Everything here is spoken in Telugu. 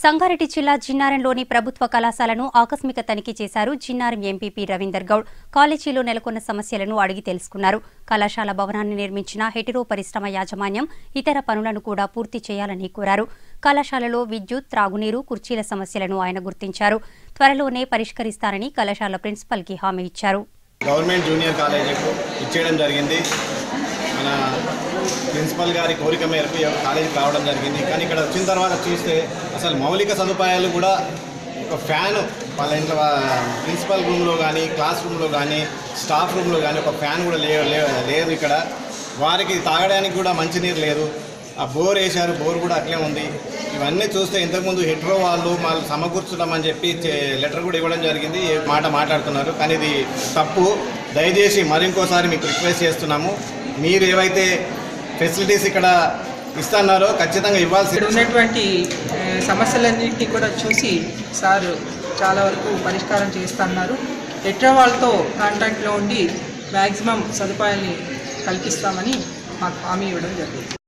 సంగారెడ్డి జిల్లా జిన్నారంలోని ప్రభుత్వ కళాశాలను ఆకస్మిక తనిఖీ చేశారు జిన్నారం ఎంపీపీ రవీందర్ గౌడ్ కాలేజీలో నెలకొన్న సమస్యలను అడిగి తెలుసుకున్నారు కళాశాల భవనాన్ని నిర్మించిన హెటిరో పరిశ్రమ యాజమాన్యం ఇతర పనులను కూడా పూర్తి చేయాలని కోరారు కళాశాలలో విద్యుత్ త్రాగునీరు కుర్చీల సమస్యలను ఆయన గుర్తించారు త్వరలోనే పరిష్కరిస్తారని కళాశాల ప్రిన్సిపల్కి హామీ ఇచ్చారు గవర్నమెంట్ జూనియర్ కాలేజీకు ఇచ్చేయడం జరిగింది మన ప్రిన్సిపల్ గారి కోరిక మేరకు ఈ యొక్క కాలేజీకి రావడం జరిగింది కానీ ఇక్కడ వచ్చిన తర్వాత చూస్తే అసలు మౌలిక సదుపాయాలు కూడా ఒక ఫ్యాను వాళ్ళ ఇంట్లో వా- ప్రిన్సిపల్ రూమ్లో కానీ క్లాస్ రూమ్లో కానీ స్టాఫ్ రూమ్లో కానీ ఒక ఫ్యాన్ కూడా లే లే- లేదు ఇక్కడ వారికి తాగడానికి కూడా మంచినీరు లేదు ఆ బోర్ వేశారు బోర్ కూడా అట్లే ఉంది ఇవన్నీ చూస్తే ఇంతకుముందు హెట్రో వాళ్ళు వాళ్ళు సమకూర్చుదామని చెప్పి చే- లెటర్ కూడా ఇవ్వడం జరిగింది ఈ మాట మాట్లాడుతున్నారు కానీ ఇది తప్పు దయచేసి మరింకోసారి మీకు రిక్వెస్ట్ చేస్తున్నాము మీరు ఏవైతే ఫెసిలిటీస్ ఇక్కడ ఇస్తున్నారో ఖచ్చితంగా ఇవ్వాల్సి ఇక్కడ ఉన్నటువంటి ఆ, సమస్యలన్నింటినీ కూడా చూసి సార్ చాలా వరకు పరిష్కారం చేస్తున్నారు ఎట్రా వాళ్ళతో కాంటాక్ట్లో ఉండి మ్యాక్సిమం సదుపాయాల్ని కల్పిస్తామని మాకు హామీ ఇవ్వడం జరిగింది